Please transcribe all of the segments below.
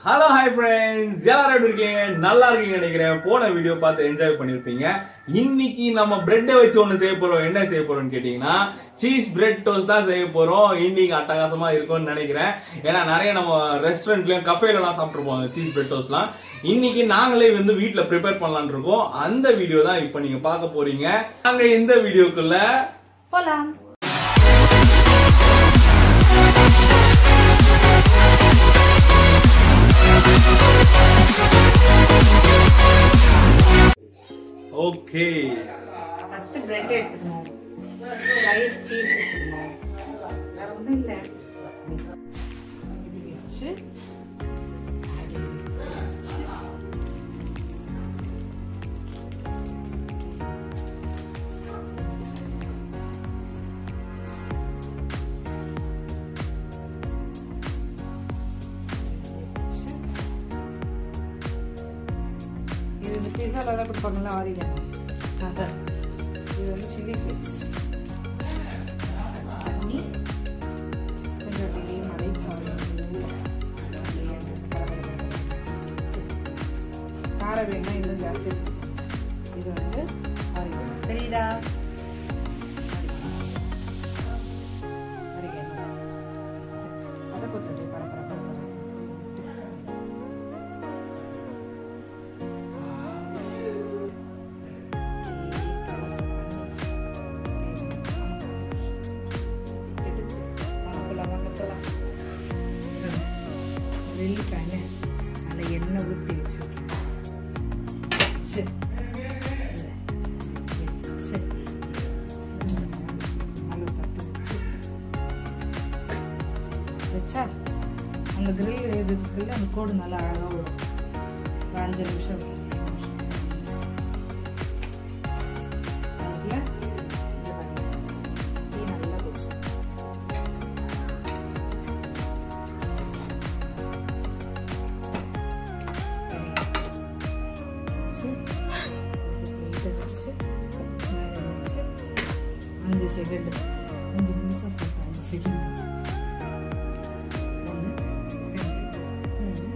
Hello hi friends எல்லாரும் எப்படி இருக்கீங்க நல்லா இருக்கீங்க நினைக்கிறேன் போன வீடியோ பார்த்து என்ஜாய் பண்ணிருப்பீங்க இன்னைக்கு நம்ம பிரெட்டை வச்சு ஒண்ணு செய்ய போறோம் என்ன செய்ய போறோம்னு கேட்டீங்கன்னா சீஸ் பிரெட் டோஸ்ட் தான் செய்ய போறோம் இன்னைக்கு அட்டகாசமா இருக்கும்னு நினைக்கிறேன் ஏன்னா நிறைய நம்ம ரெஸ்டாரண்ட்லயும் கஃபேல எல்லாம் சாப்பிட்டுருப்போம் சீஸ் பிரெட் டோஸ்ட்லாம் இன்னைக்கு நாங்களே வந்து வீட்ல ப்ரிப்பேர் பண்ணலாம்னு இருக்கோம் அந்த வீடியோ தான் இப்போ நீங்க பார்க்க போறீங்க நாங்க இந்த வீடியோக்குள்ள போலாம் ஓகே ஃபர்ஸ்ட் பிரெட் எடுத்துக்கணும் ஸ்லைஸ் சீஸ் எடுத்துக்கணும் வேற ஒன்றும் இல்லை வச்சு வச்சு இது இந்த பீஸாலலாம் கொடுப்பாங்கல்ல ஆரிகன் அதான் இது வந்து சில்லி ஃப்ளேக்ஸ் பண்ணி கொஞ்சம் அப்படியே மலைச்சாறு காரம் வேணா இன்னும் ஜாஸ்தி இது வந்து ஆரிகன் தெரியுதா oregano. அதை கொஞ்சம் அப்படியே பரபரப்பாக வெள்ளிக்காய்ங்க அதில் எண்ணெய் ஊற்றி வச்சுருக்கேன் சரி சரி அவ்வளோ தட்டு வச்சு வச்சா அந்த கிரில் இது இருக்குல்ல அந்த கோடு நல்லா அழகாக வரும் ஒரு அஞ்சு நிமிஷம் ஒரு ஏழு நிமிஷம். அதுக்குள்ள இதை பாருங்க. டீ நல்லா கொதிச்சு. வச்சு, ஒரு plate அ வச்சு, மேல வச்சு, அஞ்சு செகண்ட் அஞ்சு நிமிஷம் சொல்லிட்டேன் அஞ்சு செகண்ட் ஒன்று ரெண்டு மூணு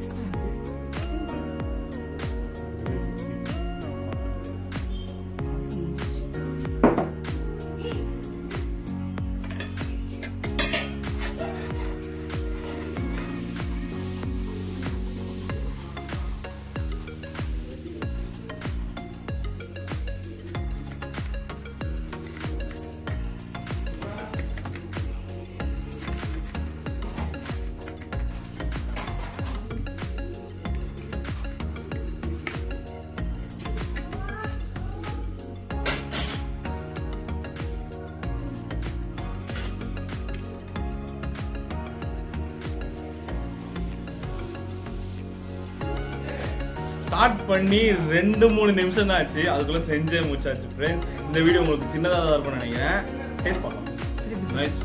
ஸ்டார்ட் பண்ணி ரெண்டு மூணு நிமிஷம் தான் ஆச்சு அதுக்குள்ள செஞ்சே முடிச்சாச்சு ஃப்ரெண்ட்ஸ் இந்த வீடியோ உங்களுக்கு சின்னதாக தான் இருக்கும்னு நினைக்கிறேன் டேஸ்ட் பார்க்கலாம் நைஸ்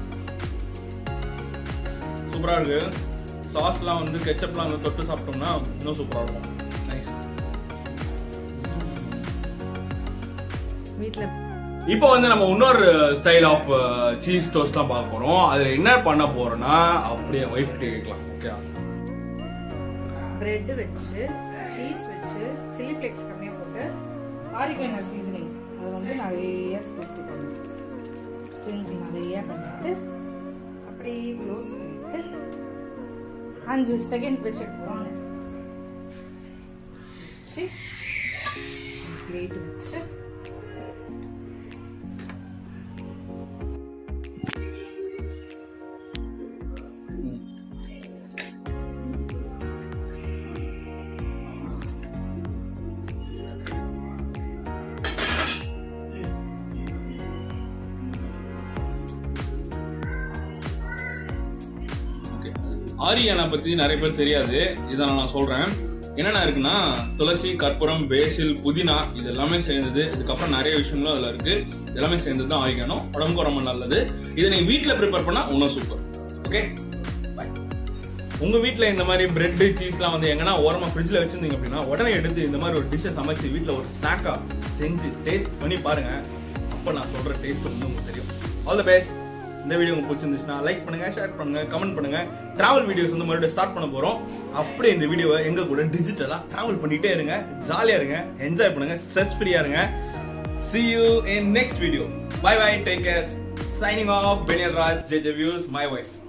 சூப்பரா இருக்கு சாஸ்லாம் வந்து கெச்சப்லாம் வந்து தொட்டு சாப்பிட்டோம்னா இன்னும் சூப்பரா இருக்கும் நைஸ் வீட்டில் இப்போ வந்து நம்ம இன்னொரு ஸ்டைல் ஆஃப் சீஸ் டோஸ்ட் தான் பார்க்க போறோம் அதுல என்ன பண்ண போறோம்னா அப்படியே ஒய்ஃப் கேட்கலாம் ஓகே பிரெட் வச்சு சீஸ் வச்சு சில்லி ஃப்ளேக்ஸ் கம்மியாக போட்டு ஆரிகோனா சீசனிங் அது வந்து நிறைய ஸ்ப்ரிங்கிள் பண்ணணும் ஸ்ப்ரிங்கிள் நிறைய பண்ணிட்டு அப்படியே க்ளோஸ் பண்ணிட்டு அஞ்சு செகண்ட் வச்சு எடுப்போம் வச்சு பிளேட் வச்சு ஓகே ஆரியானா பத்தி நிறைய பேர் தெரியாது இதை நான் சொல்றேன் என்னென்ன இருக்குன்னா துளசி கற்பூரம் பேசில் புதினா இது எல்லாமே சேர்ந்தது இதுக்கப்புறம் நிறைய விஷயங்களும் அதுல இருக்கு இது எல்லாமே சேர்ந்தது தான் ஆரிகானோ உடம்புக்கு ரொம்ப நல்லது இதை நீங்க வீட்ல ப்ரிப்பேர் பண்ணா இன்னும் சூப்பர் ஓகே உங்க வீட்ல இந்த மாதிரி பிரெட் சீஸ்லாம் வந்து எங்கன்னா ஓரமா ஃப்ரிட்ஜ்ல வச்சிருந்தீங்க அப்படின்னா உடனே எடுத்து இந்த மாதிரி ஒரு டிஷ்ஷை சமைச்சு வீட்ல ஒரு ஸ்நாக்கா செஞ்சு டேஸ்ட் பண்ணி பாருங்க அப்ப நான் சொல்ற டேஸ்ட் வந்து உங்களுக்கு தெரியும் ஆல் த பெஸ்ட் இந்த வீடியோ உங்களுக்கு பிடிச்சிருந்துச்சுன்னா லைக் பண்ணுங்க ஷேர் பண்ணுங்க கமெண்ட் பண்ணுங்க டிராவல் வீடியோஸ் வந்து மறுபடியும் ஸ்டார்ட் பண்ண போறோம் அப்படியே இந்த வீடியோவை எங்க கூட டிஜிட்டலா டிராவல் பண்ணிட்டே இருங்க ஜாலியா இருங்க என்ஜாய் பண்ணுங்க ஸ்ட்ரெஸ் ஃப்ரீயா இருங்க see you in next video bye bye take care signing off Benyal Raj JJ Views my wife